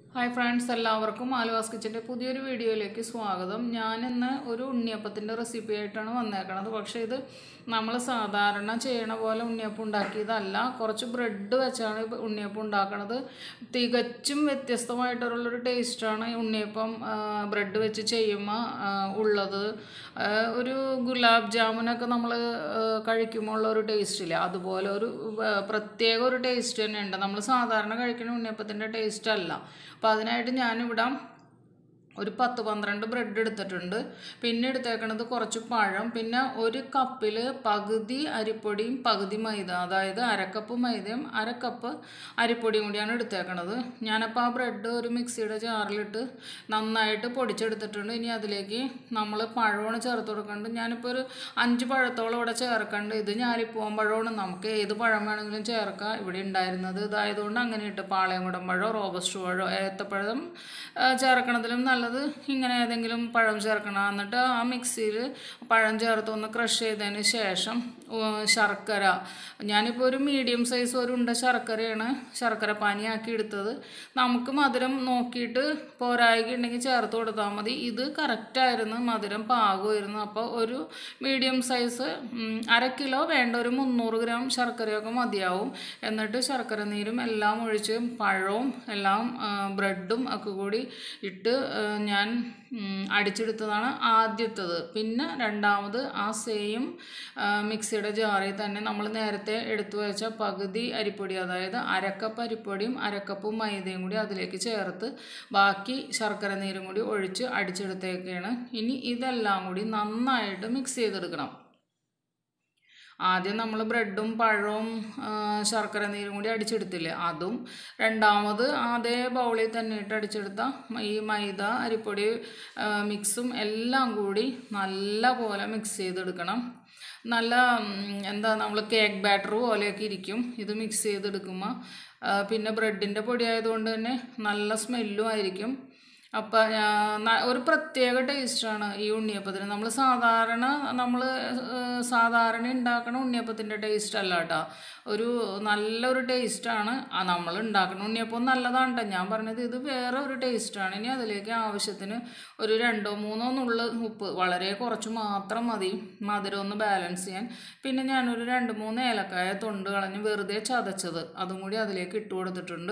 Hi friends എല്ലാവർക്കും ആലുവാസ് കിച്ചൻ്റെ പുതിയൊരു വീഡിയോയിലേക്ക് സ്വാഗതം ഞാൻ ഇന്ന് ഒരു ഉണ്ണിയപ്പത്തിൻ്റെ റെസിപ്പി ആയിട്ടാണ് വന്നേക്കണത് പക്ഷേ ഇത് നമ്മൾ സാധാരണ ചെയ്യണ പോലെ ഉണ്ണിയപ്പം ഉണ്ടാക്കിയതല്ല കുറച്ച് ബ്രെഡ് വെച്ചാണ് ഇപ്പം ഉണ്ണിയപ്പം ഉണ്ടാക്കണത് തികച്ചും വ്യത്യസ്തമായിട്ടുള്ളൊരു ടേസ്റ്റാണ് ഈ ഉണ്ണിയപ്പം ബ്രെഡ് വെച്ച് ചെയ്യുമ്പോൾ ഉള്ളത് ആ, ഒരു ഗുലാബ് ജാമുനൊക്കെ നമ്മൾ കഴിക്കുമ്പോൾ ഉള്ള ഒരു ടേസ്റ്റ് ഇല്ല അതുപോലെ ഒരു ആ, പ്രത്യേക ഒരു ടേസ്റ്റ് തന്നെയുണ്ട് നമ്മൾ സാധാരണ കഴിക്കുന്ന ഉണ്ണിയപ്പത്തിൻ്റെ ടേസ്റ്റ് അല്ല അപ്പോൾ അതിനായിട്ട് ഞാനിവിടെ ഒരു പത്ത് പന്ത്രണ്ട് ബ്രെഡ് എടുത്തിട്ടുണ്ട് പിന്നെ എടുത്തേക്കണത് കുറച്ച് പഴം പിന്നെ ഒരു കപ്പിൽ പകുതി അരിപ്പൊടിയും പകുതി മൈദ അതായത് അരക്കപ്പ് മൈദയും അരക്കപ്പ് അരിപ്പൊടിയും കൂടിയാണ് എടുത്തേക്കണത് ഞാനപ്പോൾ ആ ബ്രെഡ് ഒരു മിക്സിയുടെ ജാറിലിട്ട് നന്നായിട്ട് പൊടിച്ചെടുത്തിട്ടുണ്ട് ഇനി അതിലേക്ക് നമ്മൾ പഴമാണ് ചേർത്ത് കൊടുക്കേണ്ടത് ഞാനിപ്പോൾ ഒരു അഞ്ച് പഴത്തോളം ഇവിടെ ചേർക്കേണ്ടത് ഇത് ഞാലിപ്പൂവൻ പഴമാണ് നമുക്ക് ഏത് പഴം വേണമെങ്കിലും ചേർക്കാം ഇവിടെ ഉണ്ടായിരുന്നത് ഇതായതുകൊണ്ട് അങ്ങനെ ഇട്ട് പാളയംകുടം പഴമോ റോബസ്റ്റ് പഴമോ ഏത്തപ്പഴം ആ, ചേർക്കണതിലും നല്ലത് ഇങ്ങനെ ഏതെങ്കിലും പഴം ചേർക്കണം എന്നിട്ട് ആ മിക്സിയിൽ പഴം ചേർത്ത് ഒന്ന് ക്രഷ് ചെയ്തതിന് ശേഷം ഉ, ശർക്കര ഞാനിപ്പോൾ ഒരു മീഡിയം സൈസ് ഒരു ഉണ്ട ശർക്കരയാണ് ശർക്കര പാനിയാക്കി എടുത്തത് നമുക്ക് മധുരം നോക്കിയിട്ട് പോരായിക ഉണ്ടെങ്കിൽ ചേർത്ത് കൊടുത്താൽ മതി ഇത് കറക്റ്റായിരുന്നു മധുരം പാകമായിരുന്നു അപ്പോൾ ഒരു മീഡിയം സൈസ് ഉം, അര കിലോ വേണ്ട ഒരു മുന്നൂറ് ഗ്രാം ശർക്കരയൊക്കെ മതിയാവും എന്നിട്ട് ശർക്കര നീരും എല്ലാം ഒഴിച്ച് പഴവും എല്ലാം ആ, ബ്രെഡും ഒക്കെ കൂടി ഇട്ട് ആ, ഞാൻ ഉം, അടിച്ചെടുത്തതാണ് ആദ്യത്തത് പിന്നെ രണ്ടാമത് ആ സെയിം മിക്സിയുടെ ജാറിൽ തന്നെ നമ്മൾ നേരത്തെ എടുത്തു വെച്ച പകുതി അരിപ്പൊടി അതായത് അരക്കപ്പ് അരിപ്പൊടിയും അരക്കപ്പ് മൈദയും കൂടി അതിലേക്ക് ചേർത്ത് ബാക്കി ശർക്കര നീരും കൂടി ഒഴിച്ച് അടിച്ചെടുത്തേക്കാണ് ഇനി ഇതെല്ലാം കൂടി നന്നായിട്ട് മിക്സ് ചെയ്തെടുക്കണം ആദ്യം നമ്മൾ ബ്രെഡും പഴവും ആ, ശർക്കര നീരും കൂടി അടിച്ചെടുത്തില്ലേ അതും രണ്ടാമത് അതേ ബൗളിൽ തന്നെ ഇട്ട് അടിച്ചെടുത്ത ഈ മൈദ അരിപ്പൊടി ആ, മിക്സും എല്ലാം കൂടി നല്ല പോലെ മിക്സ് ചെയ്തെടുക്കണം നല്ല ഉം, എന്താ നമ്മൾ കേക്ക് ബാറ്റർ പോലെയൊക്കെ ഇരിക്കും ഇത് മിക്സ് ചെയ്തെടുക്കുമ്പോൾ ആ, പിന്നെ ബ്രെഡിൻ്റെ പൊടി ആയതുകൊണ്ട് തന്നെ നല്ല സ്മെല്ലും ആയിരിക്കും അപ്പം ഒരു പ്രത്യേക ടേസ്റ്റാണ് ഈ ഉണ്ണിയപ്പത്തിന് നമ്മൾ സാധാരണ നമ്മൾ സാധാരണ ഉണ്ടാക്കണ ഉണ്ണിയപ്പത്തിൻ്റെ ടേസ്റ്റ് അല്ല കേട്ടോ ഒരു നല്ലൊരു ടേസ്റ്റാണ് നമ്മൾ ഉണ്ടാക്കുന്ന ഉണ്ണിയപ്പം നല്ലതാണ് ട്ടോ. ഞാൻ പറഞ്ഞത് ഇത് വേറെ ഒരു ടേസ്റ്റാണ് ഇനി അതിലേക്ക് ആവശ്യത്തിന് ഒരു രണ്ടോ മൂന്നോ നുള്ള ഉപ്പ് വളരെ കുറച്ച് മാത്രം മതി മധുരം ഒന്ന് ബാലൻസ് ചെയ്യാൻ പിന്നെ ഞാനൊരു രണ്ട് മൂന്ന് ഏലക്കായ തൊണ്ട് കളഞ്ഞ് വെറുതെ ചതച്ചത് അതും കൂടി അതിലേക്ക് ഇട്ട് കൊടുത്തിട്ടുണ്ട്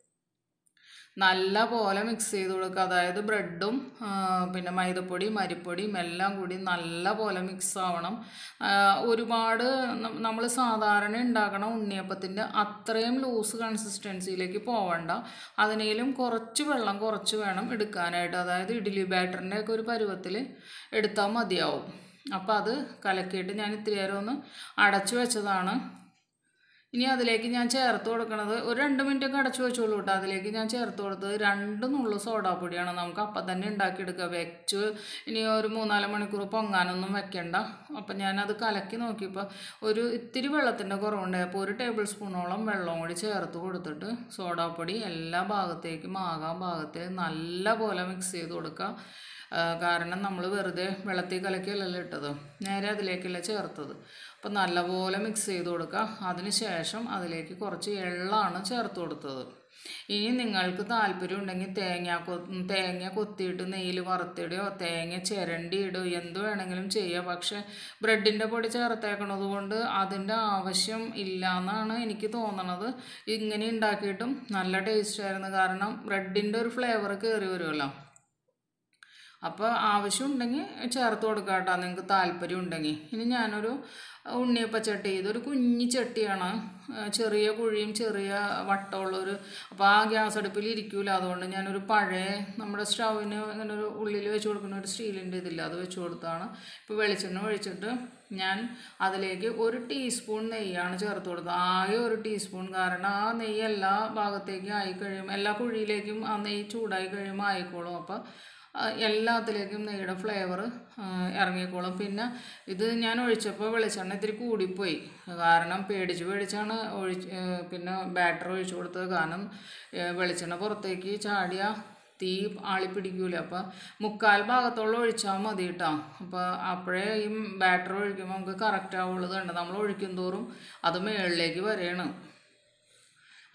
നല്ല പോലെ മിക്സ് ചെയ്ത് കൊടുക്കുക അതായത് ബ്രെഡും ആ, പിന്നെ മൈദപ്പൊടിയും അരിപ്പൊടിയും എല്ലാം കൂടി നല്ല പോലെ മിക്സ് ആവണം ആ, ഒരുപാട് നമ്മൾ സാധാരണ ഉണ്ടാക്കണ ഉണ്ണിയപ്പത്തിൻ്റെ അത്രയും ലൂസ് കൺസിസ്റ്റൻസിയിലേക്ക് പോവണ്ട അതിനേലും കുറച്ച് വെള്ളം കുറച്ച് വേണം എടുക്കാനായിട്ട് അതായത് ഇഡ്ഡലി ബാറ്ററിൻ്റെ ഒക്കെ ഒരു പരുവത്തിൽ എടുത്താൽ മതിയാവും അപ്പോൾ അത് കലക്കിയിട്ട് ഞാൻ ഇത്തിരി നേരം ഒന്ന് അടച്ചു വെച്ചതാണ് ഇനി അതിലേക്ക് ഞാൻ ചേർത്ത് കൊടുക്കുന്നത് ഒരു രണ്ട് മിനിറ്റ് ഒക്കെ അടച്ചു വെച്ചോളൂ കേട്ടോ അതിലേക്ക് ഞാൻ ചേർത്ത് കൊടുത്തത് രണ്ട് നുള്ളു സോഡാപ്പൊടിയാണ് നമുക്ക് അപ്പം തന്നെ ഉണ്ടാക്കിയെടുക്കുക വെച്ച് ഇനി ഒരു മൂന്നാല് മണിക്കൂർ പൊങ്ങാനൊന്നും വെക്കണ്ട അപ്പം ഞാനത് കലക്കി നോക്കിയപ്പോൾ ഒരു ഇത്തിരി വെള്ളത്തിൻ്റെ കുറവുണ്ട് അപ്പോൾ ഒരു ടേബിൾ സ്പൂണോളം വെള്ളവും കൂടി ചേർത്ത് കൊടുത്തിട്ട് സോഡാപ്പൊടി എല്ലാ ഭാഗത്തേക്കും ആകാൻ ഭാഗത്തിൽ നല്ല പോലെ മിക്സ് ചെയ്ത് കൊടുക്കുക ആ, കാരണം നമ്മൾ വെറുതെ വെള്ളത്തിൽ കലക്കിയല്ലല്ലോ ഇട്ടത് നേരെ അതിലേക്കല്ല ചേർത്തത് അപ്പോൾ നല്ലപോലെ മിക്സ് ചെയ്ത് കൊടുക്കുക അതിന് ശേഷം അതിലേക്ക് കുറച്ച് എള്ളാണ് ചേർത്ത് കൊടുത്തത് ഇനി നിങ്ങൾക്ക് താല്പര്യം ഉണ്ടെങ്കിൽ തേങ്ങ കൊ തേങ്ങ കൊത്തിയിട്ട് നെയ്യിൽ വറുത്തിടുകയോ തേങ്ങ ചിരണ്ടിയിടുകയോ എന്ത് വേണമെങ്കിലും ചെയ്യുക പക്ഷേ ബ്രെഡിൻ്റെ പൊടി ചേർത്തേക്കണത് കൊണ്ട് അതിൻ്റെ ആവശ്യം ഇല്ല എന്നാണ് എനിക്ക് തോന്നണത് ഇങ്ങനെ ഉണ്ടാക്കിയിട്ടും നല്ല ടേസ്റ്റ് ആയിരുന്നു കാരണം ബ്രെഡിൻ്റെ ഒരു ഫ്ലേവർ കയറി വരുമല്ലോ അപ്പോൾ ആവശ്യമുണ്ടെങ്കിൽ ചേർത്ത് കൊടുക്കുക കേട്ടോ നിങ്ങൾക്ക് താല്പര്യം ഉണ്ടെങ്കിൽ ഇനി ഞാനൊരു ഉണ്ണിയപ്പച്ചട്ടി ഇതൊരു കുഞ്ഞി ചട്ടിയാണ് ആ, ചെറിയ കുഴിയും ചെറിയ വട്ടമുള്ളൊരു അപ്പോൾ ആ ഗ്യാസ് അടുപ്പിൽ ഇരിക്കൂല അതുകൊണ്ട് ഞാനൊരു പഴയ നമ്മുടെ സ്റ്റൗവിന് ഇങ്ങനെ ഒരു ഉള്ളിൽ വെച്ച് കൊടുക്കുന്ന ഒരു സ്റ്റീലിൻ്റെ ഇതില്ല അത് വെച്ച് കൊടുത്താണ് ഇപ്പോൾ വെളിച്ചെണ്ണ ഒഴിച്ചിട്ട് ഞാൻ അതിലേക്ക് ഒരു ടീസ്പൂൺ നെയ്യാണ് ചേർത്ത് കൊടുത്തത് ആകെ ഒരു ടീസ്പൂൺ കാരണം ആ നെയ്യ് എല്ലാ ഭാഗത്തേക്കും ആയി കഴിയും എല്ലാ കുഴിയിലേക്കും ആ നെയ്യ് ചൂടായി കഴിയുമ്പോൾ ആയിക്കോളും അപ്പോൾ ആ, എല്ലാത്തിലേക്കും നെയ്യുടെ ഫ്ലേവർ ഇറങ്ങിക്കോളും പിന്നെ ഇത് ഞാൻ ഒഴിച്ചപ്പോൾ വെളിച്ചെണ്ണ ഇത്തിരി കൂടിപ്പോയി കാരണം പേടിച്ച് പേടിച്ചാണ് ഒഴിച്ച് ഏ, പിന്നെ ബാറ്റർ ഒഴിച്ചു കൊടുത്തത് കാരണം ഏ, വെളിച്ചെണ്ണ പുറത്തേക്ക് ചാടിയ തീ ആളി പിടിക്കൂല അപ്പോൾ മുക്കാൽ ഭാഗത്തോളം ഒഴിച്ചാൽ മതി കേട്ടോ അപ്പോൾ അപ്പോഴേ ഈ ബാറ്റർ ഒഴിക്കുമ്പോൾ നമുക്ക് കറക്റ്റ് ആവുള്ളത് കണ്ട് നമ്മൾ ഒഴിക്കും തോറും അത് മുകളിലേക്ക് വരെയാണ്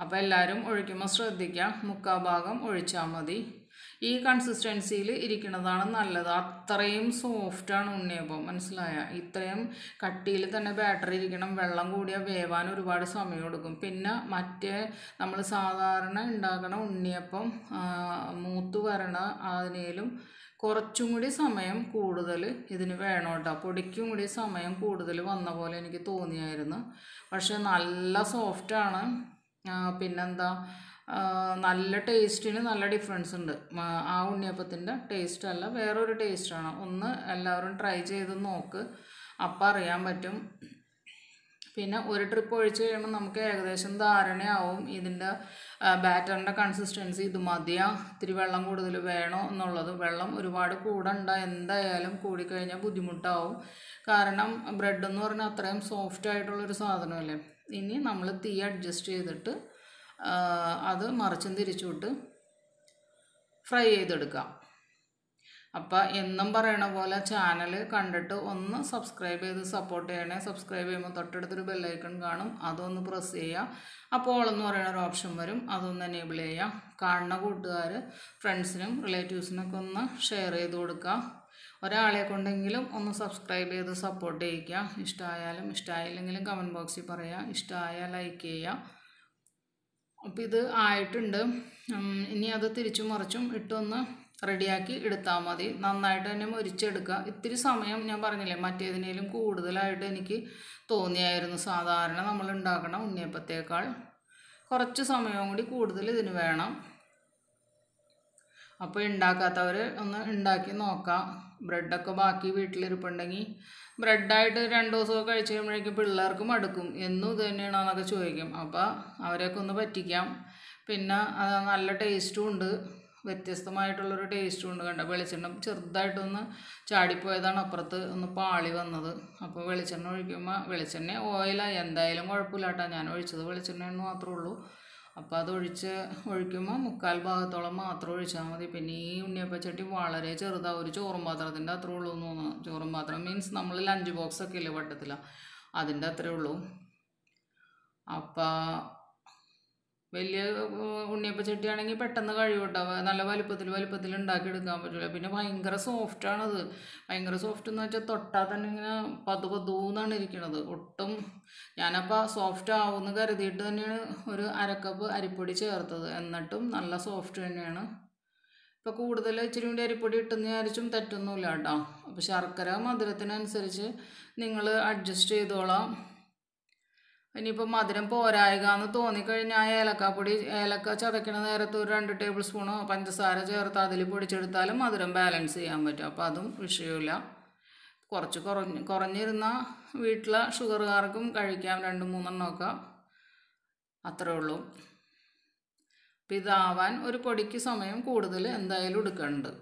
അപ്പോൾ എല്ലാവരും ഒഴിക്കുമ്പോൾ ശ്രദ്ധിക്കുക മുക്കാ ഭാഗം ഒഴിച്ചാൽ മതി ഈ കൺസിസ്റ്റൻസിയിൽ ഇരിക്കുന്നതാണ് നല്ലത് അത്രയും സോഫ്റ്റാണ് ഉണ്ണിയപ്പം മനസ്സിലായ ഇത്രയും കട്ടിയിൽ തന്നെ ബാറ്ററി ഇരിക്കണം വെള്ളം കൂടിയാൽ വേവാൻ ഒരുപാട് സമയം എടുക്കും പിന്നെ മറ്റേ നമ്മൾ സാധാരണ ഉണ്ടാക്കണ ഉണ്ണിയപ്പം ആ, മൂത്ത് വരണ അതിനേലും കുറച്ചും കൂടി സമയം കൂടുതൽ ഇതിന് വേണം കേട്ടോ പൊടിക്കും കൂടി സമയം കൂടുതൽ വന്ന പോലെ എനിക്ക് തോന്നിയായിരുന്നു പക്ഷെ നല്ല സോഫ്റ്റാണ് പിന്നെന്താ ആ, നല്ല ടേസ്റ്റിന് നല്ല ഡിഫറൻസ് ഉണ്ട് മ, ആ ഉണ്ണിയപ്പത്തിൻ്റെ ടേസ്റ്റ് അല്ല വേറൊരു ടേസ്റ്റാണ് ഒന്ന് എല്ലാവരും ട്രൈ ചെയ്ത് നോക്ക് അപ്പം അറിയാൻ പറ്റും പിന്നെ ഒരു ട്രിപ്പ് ഒഴിച്ച് കഴിയുമ്പോൾ നമുക്ക് ഏകദേശം ധാരണയാവും ഇതിൻ്റെ ബാറ്ററിൻ്റെ കൺസിസ്റ്റൻസി ഇത് മതിയാ ഇത്തിരി വെള്ളം കൂടുതൽ വേണോ എന്നുള്ളത് വെള്ളം ഒരുപാട് കൂടണ്ട എന്തായാലും കൂടിക്കഴിഞ്ഞാൽ ബുദ്ധിമുട്ടാവും കാരണം ബ്രെഡ് എന്ന് പറഞ്ഞാൽ അത്രയും സോഫ്റ്റ് ആയിട്ടുള്ളൊരു സാധനമല്ലേ ഇനി നമ്മൾ തീ അഡ്ജസ്റ്റ് ചെയ്തിട്ട് ആ, അത് മറിച്ചും തിരിച്ചുവിട്ട് ഫ്രൈ ചെയ്തെടുക്കാം അപ്പം എന്നും പറയണ പോലെ ചാനൽ കണ്ടിട്ട് ഒന്ന് സബ്സ്ക്രൈബ് ചെയ്ത് സപ്പോർട്ട് ചെയ്യണേ സബ്സ്ക്രൈബ് ചെയ്യുമ്പോൾ തൊട്ടടുത്തൊരു ബെല്ലൈക്കൺ കാണും അതൊന്ന് പ്രസ് ചെയ്യുക അപ്പോൾ എന്ന് പറയുന്ന ഒരു ഓപ്ഷൻ വരും അതൊന്ന് എനേബിൾ ചെയ്യുക കാണുന്ന കൂട്ടുകാർ ഫ്രണ്ട്സിനും റിലേറ്റീവ്സിനൊക്കെ ഒന്ന് ഷെയർ ചെയ്ത് കൊടുക്കുക ഒരാളെ കൊണ്ടെങ്കിലും ഒന്ന് സബ്സ്ക്രൈബ് ചെയ്ത് സപ്പോർട്ട് ചെയ്യിക്കുക ഇഷ്ടമായാലും ഇഷ്ടമായില്ലെങ്കിലും കമൻറ്റ് ബോക്സിൽ പറയുക ഇഷ്ടമായാൽ ലൈക്ക് ചെയ്യുക അപ്പോൾ ഇത് ആയിട്ടുണ്ട് ഉം, ഇനി അത് തിരിച്ചും മറിച്ചും ഇട്ടൊന്ന് റെഡിയാക്കി എടുത്താൽ മതി നന്നായിട്ട് തന്നെ മുരിച്ചെടുക്കുക ഇത്തിരി സമയം ഞാൻ പറഞ്ഞില്ലേ മറ്റേതിനേലും കൂടുതലായിട്ട് എനിക്ക് തോന്നിയായിരുന്നു സാധാരണ നമ്മൾ ഉണ്ടാക്കണ ഉണ്ണിയപ്പത്തേക്കാൾ കുറച്ച് സമയവും കൂടി കൂടുതൽ ഇതിന് വേണം അപ്പോൾ ഉണ്ടാക്കാത്തവർ ഒന്ന് ഉണ്ടാക്കി നോക്കാം ബ്രെഡൊക്കെ ബാക്കി വീട്ടിലിരിപ്പുണ്ടെങ്കിൽ ബ്രെഡായിട്ട് രണ്ട് ദിവസമൊക്കെ കഴിച്ച് കഴിയുമ്പോഴേക്കും പിള്ളേർക്ക് മടുക്കും എന്നും ഇത് തന്നെയാണെന്നൊക്കെ ചോദിക്കും അപ്പോൾ അവരെയൊക്കെ ഒന്ന് പറ്റിക്കാം പിന്നെ അത് നല്ല ടേസ്റ്റും ഉണ്ട് വ്യത്യസ്തമായിട്ടുള്ളൊരു ടേസ്റ്റും ഉണ്ട് കണ്ട വെളിച്ചെണ്ണ ചെറുതായിട്ടൊന്ന് ചാടിപ്പോയതാണ് അപ്പുറത്ത് ഒന്ന് പാളി വന്നത് അപ്പോൾ വെളിച്ചെണ്ണ ഒഴിക്കുമ്പോൾ വെളിച്ചെണ്ണ ഓയിലാണ് എന്തായാലും കുഴപ്പമില്ല കേട്ടോ ഞാൻ ഒഴിച്ചത് വെളിച്ചെണ്ണ എന്ന് മാത്രമേ ഉള്ളൂ അപ്പോൾ അത് ഒഴിച്ച് ഒഴിക്കുമ്പോൾ മുക്കാൽ ഭാഗത്തോളം മാത്രം ഒഴിച്ചാൽ മതി പിന്നെ ഈ ഉണ്ണിയപ്പച്ചട്ടി വളരെ ചെറുതാണ് ഒരു ചോറും പാത്രത്തിൻ്റെ അത്രേ ഉള്ളൂ എന്ന് തോന്നുന്നു ചോറും പാത്രം മീൻസ് നമ്മൾ ലഞ്ച് ബോക്സ് ഒക്കെ ഇല്ലേ വട്ടത്തില അതിൻ്റെ അത്രേ ഉള്ളൂ അപ്പം വലിയ ഏഹ്, ഉണ്ണിയപ്പച്ചട്ടി ആണെങ്കിൽ പെട്ടെന്ന് കഴിയും കേട്ടോ നല്ല വലിപ്പത്തിൽ വലിപ്പത്തിൽ ഉണ്ടാക്കിയെടുക്കാൻ പറ്റില്ല പിന്നെ ഭയങ്കര സോഫ്റ്റാണത് ഭയങ്കര സോഫ്റ്റ് എന്ന് വെച്ചാൽ തൊട്ടാൽ തന്നെ ഇങ്ങനെ പതു പതൂന്നാണ് ഇരിക്കണത് ഒട്ടും ഞാനപ്പോൾ സോഫ്റ്റ് ആവുമെന്ന് കരുതിയിട്ട് തന്നെയാണ് ഒരു അരക്കപ്പ് അരിപ്പൊടി ചേർത്തത് എന്നിട്ടും നല്ല സോഫ്റ്റ് തന്നെയാണ് ഇപ്പോൾ കൂടുതൽ ഇച്ചിരി കൂടി അരിപ്പൊടി ഇട്ടെന്ന് വിചാരിച്ചും തെറ്റൊന്നുമില്ല കേട്ടോ അപ്പോൾ ശർക്കര മധുരത്തിനനുസരിച്ച് നിങ്ങൾ അഡ്ജസ്റ്റ് ചെയ്തോളാം ഇനിയിപ്പോൾ മധുരം പോരായിക എന്ന് തോന്നിക്കഴിഞ്ഞാൽ ഏലക്കാപ്പൊടി ഏലക്ക ചതയ്ക്കണ നേരത്ത് ഒരു രണ്ട് ടേബിൾ സ്പൂണോ പഞ്ചസാര ചേർത്ത് അതിൽ പൊടിച്ചെടുത്താലും മധുരം ബാലൻസ് ചെയ്യാൻ പറ്റും അപ്പോൾ അതും വിഷയമില്ല കുറച്ച് കുറഞ്ഞ് കുറഞ്ഞിരുന്ന വീട്ടിലെ ഷുഗറുകാർക്കും കഴിക്കാം രണ്ട് മൂന്നെണ്ണമൊക്കെ അത്രേ ഉള്ളൂ അപ്പം ഇതാവാൻ ഒരു പൊടിക്ക് സമയം കൂടുതൽ എന്തായാലും എടുക്കുന്നുണ്ട്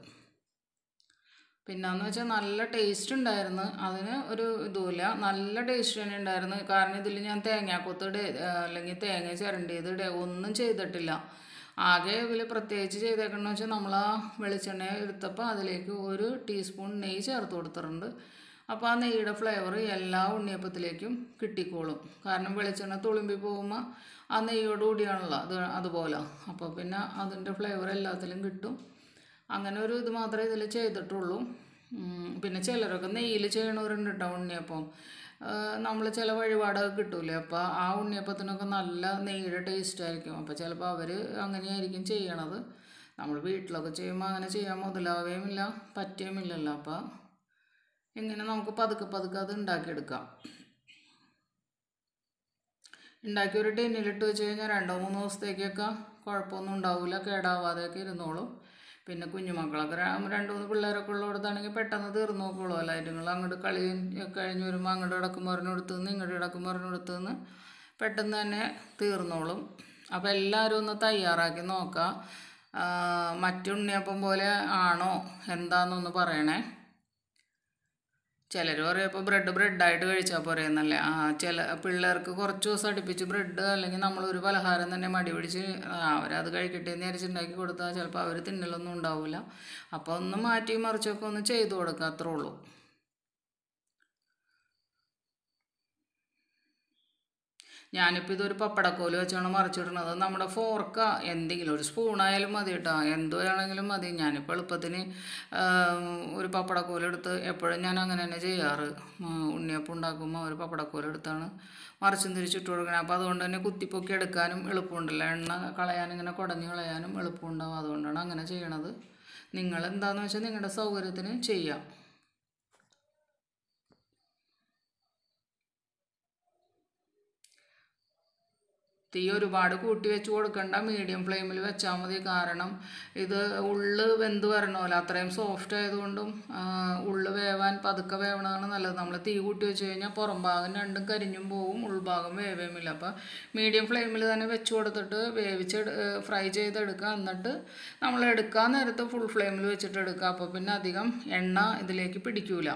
പിന്നെന്ന് വെച്ചാൽ നല്ല ടേസ്റ്റ് ഉണ്ടായിരുന്നു അതിന് ഒരു ഇതുമില്ല നല്ല ടേസ്റ്റ് തന്നെ ഉണ്ടായിരുന്നു കാരണം ഇതിൽ ഞാൻ തേങ്ങാക്കൊത്ത് ഇടേ അല്ലെങ്കിൽ തേങ്ങ ചിരണ്ടിയത് ഇടേ ഒന്നും ചെയ്തിട്ടില്ല ആകെ ഇതിൽ പ്രത്യേകിച്ച് ചെയ്തേക്കണമെന്ന് വെച്ചാൽ നമ്മൾ ആ വെളിച്ചെണ്ണ എടുത്തപ്പോൾ അതിലേക്ക് ഒരു ടീസ്പൂൺ നെയ്യ് ചേർത്ത് കൊടുത്തിട്ടുണ്ട് അപ്പോൾ ആ നെയ്യുടെ ഫ്ലേവർ എല്ലാ ഉണ്ണിയപ്പത്തിലേക്കും കിട്ടിക്കോളും കാരണം വെളിച്ചെണ്ണ തുളുമ്പി പോകുമ്പോൾ ആ നെയ്യോട് കൂടിയാണല്ലോ അത് അതുപോലെ അപ്പോൾ പിന്നെ അതിൻ്റെ ഫ്ലേവർ എല്ലാത്തിലും കിട്ടും അങ്ങനെ ഒരു ഇത് മാത്രമേ ഇതിൽ ചെയ്തിട്ടുള്ളൂ ഉം, പിന്നെ ചിലരൊക്കെ നെയ്യിൽ ചെയ്യണവരുണ്ട് കേട്ടോ ഉണ്ണിയപ്പം നമ്മൾ ചില വഴിപാടൊക്കെ കിട്ടൂലേ അപ്പോൾ ആ ഉണ്ണിയപ്പത്തിനൊക്കെ നല്ല നെയ്യുടെ ടേസ്റ്റ് ആയിരിക്കും അപ്പോൾ ചിലപ്പോൾ അവർ അങ്ങനെയായിരിക്കും ചെയ്യണത് നമ്മൾ വീട്ടിലൊക്കെ ചെയ്യുമ്പോൾ അങ്ങനെ ചെയ്യാൻ മുതലാവുകയുമില്ല പറ്റുകയുമില്ലല്ലോ അപ്പോൾ ഇങ്ങനെ നമുക്ക് പതുക്കെ പതുക്കെ അത് ഉണ്ടാക്കിയെടുക്കാം ഉണ്ടാക്കി ഒരു ടിന്നിലിട്ട് വെച്ച് കഴിഞ്ഞാൽ രണ്ടോ മൂന്നോ ദിവസത്തേക്കൊക്കെ കുഴപ്പമൊന്നും ഉണ്ടാവില്ല കേടാവാതെയൊക്കെ ഇരുന്നോളും പിന്നെ കുഞ്ഞുമക്കളൊക്കെ ര- രണ്ട് മൂന്ന് പിള്ളേരൊക്കെ ഉള്ളിടത്താണെങ്കിൽ പെട്ടെന്ന് തീർന്നു നോക്കുള്ളൂ അല്ല നിങ്ങൾ അങ്ങോട്ട് കളി കഴിഞ്ഞ് വരുമ്പോൾ അങ്ങോട്ട് കിടക്കുമ്പോൾ ഒരെണ്ണെടുത്ത് നിന്ന് ഇങ്ങോട്ട് കിടക്കുമ്പോൾ ഒരെണ്ണെടുത്ത് നിന്ന് പെട്ടെന്ന് തന്നെ തീർന്നോളും അപ്പോൾ എല്ലാവരും ഒന്ന് തയ്യാറാക്കി നോക്കാം ആ, മറ്റുണ്ണിയപ്പം പോലെ ആണോ എന്താണെന്നൊന്ന് പറയണേ ചിലർ പറയും ഇപ്പോൾ ബ്രെഡ് ബ്രെഡായിട്ട് കഴിച്ചാൽ പോരെയെന്നല്ലേ ആ ചില പിള്ളേർക്ക് കുറച്ച് ദിവസം അടുപ്പിച്ച് ബ്രെഡ് അല്ലെങ്കിൽ നമ്മളൊരു പലഹാരം തന്നെ മടി പിടിച്ച് ആ, അവരത് കഴിക്കട്ടെ എന്ന് വിചാരിച്ചുണ്ടാക്കി കൊടുത്താൽ ചിലപ്പോൾ അവർ തിന്നലൊന്നും ഉണ്ടാവില്ല അപ്പോൾ ഒന്ന് മാറ്റി മറിച്ചൊക്കെ ഒന്ന് ചെയ്തു കൊടുക്കുക അത്രേ ഉള്ളൂ ഞാനിപ്പോൾ ഇതൊരു പപ്പടക്കോല് വെച്ചാണ് മറിച്ചിടുന്നത് നമ്മുടെ ഫോർക്ക എന്തെങ്കിലും ഒരു സ്പൂണായാലും മതി കേട്ടോ എന്തോ ആണെങ്കിലും മതി ഞാനിപ്പോൾ എളുപ്പത്തിന് ആം, ഒരു പപ്പടക്കോലെടുത്ത് എപ്പോഴും ഞാൻ അങ്ങനെ തന്നെ ചെയ്യാറ് ഉം, ഉണ്ണിയപ്പം ഉണ്ടാക്കുമ്പോൾ ഒരു പപ്പടക്കോലെടുത്താണ് മറിച്ചും തിരിച്ചിട്ട് കൊടുക്കണം അപ്പോൾ അതുകൊണ്ട് തന്നെ കുത്തിപ്പൊക്കി എടുക്കാനും എളുപ്പമുണ്ടല്ലോ എണ്ണ കളയാനും ഇങ്ങനെ കുടഞ്ഞ് കളയാനും എളുപ്പമുണ്ടാവും അതുകൊണ്ടാണ് അങ്ങനെ ചെയ്യണത് നിങ്ങൾ എന്താണെന്ന് വെച്ചാൽ നിങ്ങളുടെ സൗകര്യത്തിന് ചെയ്യാം തീ ഒരുപാട് കൂട്ടി വെച്ച് കൊടുക്കണ്ട മീഡിയം ഫ്ലെയിമിൽ വെച്ചാൽ മതി കാരണം ഇത് ഉള്ള് വെന്ത് വരണമല്ലോ അത്രയും സോഫ്റ്റ് ആയതുകൊണ്ടും ആ, ഉള്ള് വേവാൻ പതുക്കെ വേവണതാണ് നല്ലത് നമ്മൾ തീ കൂട്ടി വെച്ച് കഴിഞ്ഞാൽ പുറം ഭാഗം രണ്ടും കരിഞ്ഞും പോവും ഉൾഭാഗം വേവേമില്ല അപ്പോൾ മീഡിയം ഫ്ലെയിമിൽ തന്നെ വെച്ച് കൊടുത്തിട്ട് വേവിച്ച് ഫ്രൈ ചെയ്തെടുക്കുക എന്നിട്ട് നമ്മൾ എടുക്കാൻ നേരത്ത് ഫുൾ ഫ്ലെയിമിൽ വെച്ചിട്ട് എടുക്കുക അപ്പോൾ പിന്നെ അധികം എണ്ണ ഇതിലേക്ക് പിടിക്കൂല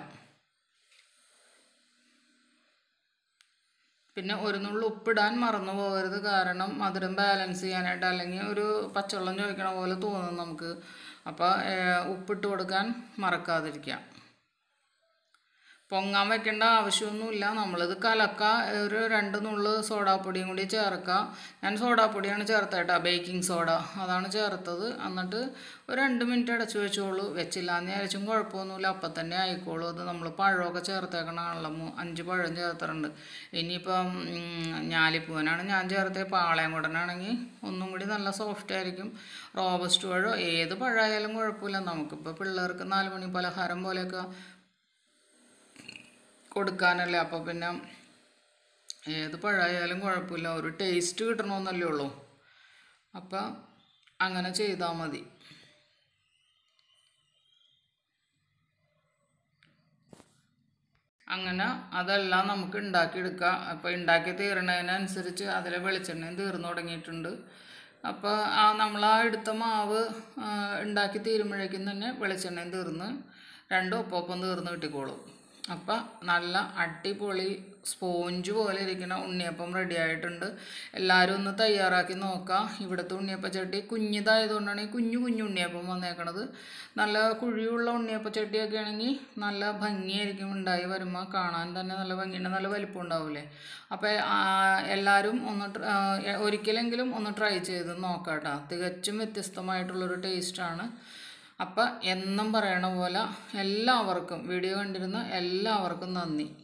പിന്നെ ഒരു നുള്ളു ഉപ്പിടാൻ മറന്നു പോകരുത് കാരണം മധുരം ബാലൻസ് ചെയ്യാനായിട്ട് അല്ലെങ്കിൽ ഒരു പച്ചവെള്ളം ചോദിക്കണ പോലെ തോന്നും നമുക്ക് അപ്പോൾ ഉപ്പിട്ട് കൊടുക്കാൻ മറക്കാതിരിക്കാം പൊങ്ങാൻ വെക്കേണ്ട ആവശ്യമൊന്നുമില്ല നമ്മളിത് കലക്ക ഒരു രണ്ട് നുള്ള് സോഡാപ്പൊടിയും കൂടി ചേർക്കുക ഞാൻ സോഡാപ്പൊടിയാണ് ചേർത്തത് കേട്ടോ ബേക്കിംഗ് സോഡ അതാണ് ചേർത്തത് എന്നിട്ട് ഒരു രണ്ട് മിനിറ്റ് അടച്ചു വെച്ചോളൂ വെച്ചില്ലാന്ന് വിചാരിച്ചും കുഴപ്പമൊന്നുമില്ല അപ്പം തന്നെ ആയിക്കോളൂ അത് നമ്മൾ പഴമൊക്കെ ചേർത്തേക്കണതാണല്ലോ മൂ- അഞ്ച് പഴം ചേർത്തിട്ടുണ്ട് ഇനിയിപ്പം ഉം, ഞാലിപ്പൂവനാണ് ഞാൻ ചേർത്തത് പാളയം കുടനാണെങ്കിൽ ഒന്നും കൂടി നല്ല സോഫ്റ്റ് ആയിരിക്കും റോബസ്റ്റ് പഴമോ ഏത് പഴമായാലും കുഴപ്പമില്ല നമുക്കിപ്പോൾ പിള്ളേർക്ക് നാല് മണി പലഹാരം പോലെയൊക്കെ കൊടുക്കാനല്ലേ അപ്പോൾ പിന്നെ ഏത് പഴമായാലും കുഴപ്പമില്ല ഒരു ടേസ്റ്റ് കിട്ടണമെന്നല്ലേ ഉള്ളൂ അപ്പം അങ്ങനെ ചെയ്താൽ മതി അങ്ങനെ അതെല്ലാം നമുക്ക് ഉണ്ടാക്കിയെടുക്കാം അപ്പോൾ ഉണ്ടാക്കി തീരണതിനനുസരിച്ച് അതിലെ വെളിച്ചെണ്ണയും തീർന്നു തുടങ്ങിയിട്ടുണ്ട് അപ്പോൾ ആ നമ്മൾ ആ എടുത്ത മാവ് ആ, ഉണ്ടാക്കി തീരുമ്പോഴേക്കും തന്നെ വെളിച്ചെണ്ണയും തീർന്ന് രണ്ടും ഒപ്പം തീർന്ന് കിട്ടിക്കോളും അപ്പം നല്ല അടിപൊളി സ്പോഞ്ച് പോലെ ഇരിക്കുന്ന ഉണ്ണിയപ്പം റെഡി ആയിട്ടുണ്ട് എല്ലാവരും ഒന്ന് തയ്യാറാക്കി നോക്കാം ഇവിടുത്തെ ഉണ്ണിയപ്പ ചട്ടി കുഞ്ഞിതായതുകൊണ്ടാണ് ഈ കുഞ്ഞു കുഞ്ഞു ഉണ്ണിയപ്പം വന്നേക്കണത് നല്ല കുഴിയുള്ള ഉണ്ണിയപ്പ ചട്ടിയൊക്കെ ആണെങ്കിൽ നല്ല ഭംഗിയായിരിക്കും ഉണ്ടായി വരുമ്പോൾ കാണാൻ തന്നെ നല്ല ഭംഗിയുണ്ട് നല്ല വലിപ്പം ഉണ്ടാവില്ലേ അപ്പോൾ എല്ലാവരും ഒന്ന് ട്ര- ആ, എ- ഒരിക്കലെങ്കിലും ഒന്ന് ട്രൈ ചെയ്ത് നോക്കാം കേട്ടോ തികച്ചും വ്യത്യസ്തമായിട്ടുള്ളൊരു ടേസ്റ്റാണ് അപ്പം എന്നും പറയണ പോലെ എല്ലാവർക്കും വീഡിയോ കണ്ടിരുന്ന എല്ലാവർക്കും നന്ദി